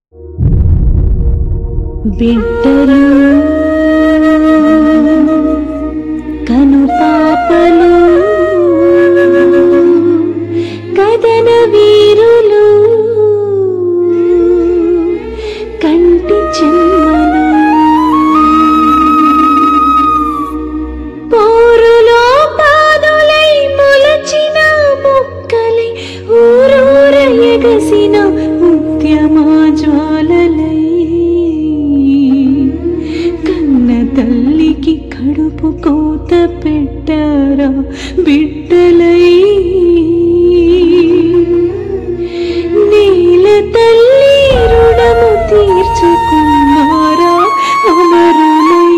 బిడ్డలు కను పాపలు కదన వీరులు కంటి చెమ్మలు పోరులో పాదులై మొలచిన మొక్కలై ఊరూర ఎగసిన ముత్యమా జ్వాలలై కన్న తల్లికి కడుపు కోత పెట్టారా బిడ్డలై నీల తల్లి రుణము తీర్చుకున్నారా అమరులై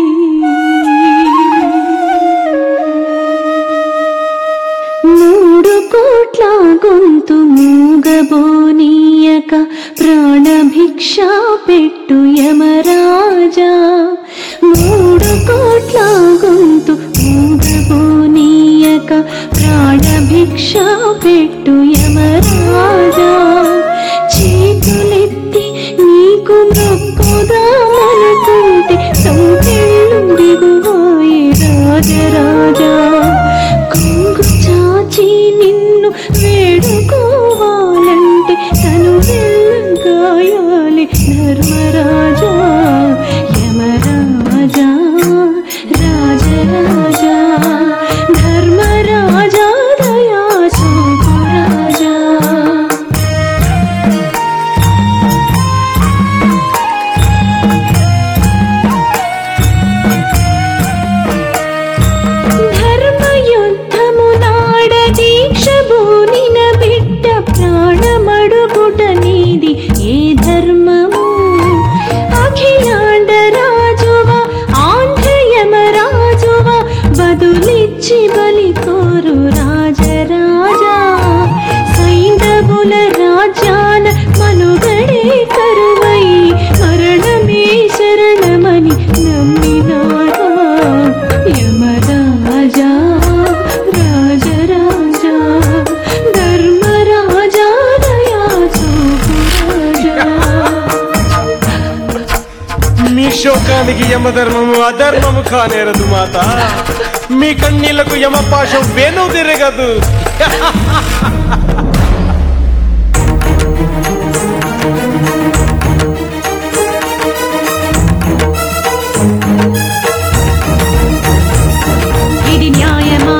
మూడు కోట్ల గొంతు మూగబోనీయక ప్రాణభిక్ష పెట్టు యమరాజా మూడు కోట్ల గొంతు మూగబోనీయక ప్రాణభిక్ష పెట్టు యమరాజా చేతులెత్తి నీకు మొక్కుదామనుకుంటే సంకెళ్ళు దిగువాయి రాజరాజా కొంగు చాచి నిన్ను వేడుకోవాలంటే తను గాయాలి ధర్మరాజా యమరాజా రాజరాజా ధర్మరాజా దయా చూపు రాజా ధర్మయుద్ధము నాడ దీక్ష భూనిన బిడ్డ ప్రాణమడుగుట నీది ఏ ధర్మము అఖిలాండ రాజువా ఆంధ్రయమ రాజువా బదులిచ్చి బలి కోరు రాజరాజా సైంధవుల రాజ్యాన మనుగడే కరువై మరణమే శరణమని నమ్మినారా యమరాజా రాజరాజా ధర్మరాజా దయా చూపు రాజా మీ శోకానికి యమధర్మము అధర్మము కానేరదు మాత మీ కన్నీళ్లకు యమపాశం వేణు తిరగదు ఇది న్యాయమా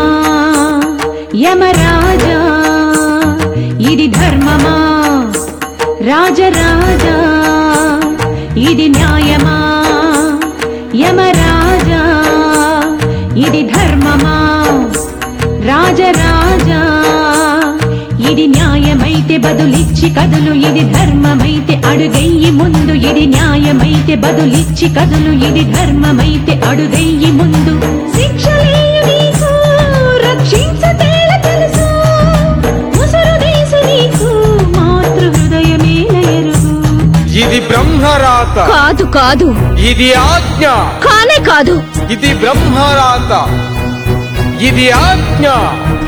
యమరాజా ఇది ధర్మమా రాజరాజా ఇది న్యాయమా యమరాజా ఇది ధర్మమా రాజరాజా ఇది న్యాయమైతే బదులిచ్చి కదులు ఇది ధర్మమైతే అడుగెయ్యి ముందు ఇది న్యాయమైతే బదులిచ్చి కదులు ఇది ధర్మమైతే అడుగెయ్యి ముందు శిక్షలేయు నీకు రక్షించతేల తెలుసు ముసరు దేశ నీకు మాతృ హృదయమేల ఎరుగు ఇది బ్రహ్మరాత కాదు కాదు ఇది ఆజ్ఞ కానే కాదు ఇది బ్రహ్మరాత ఇది ఆజ్ఞ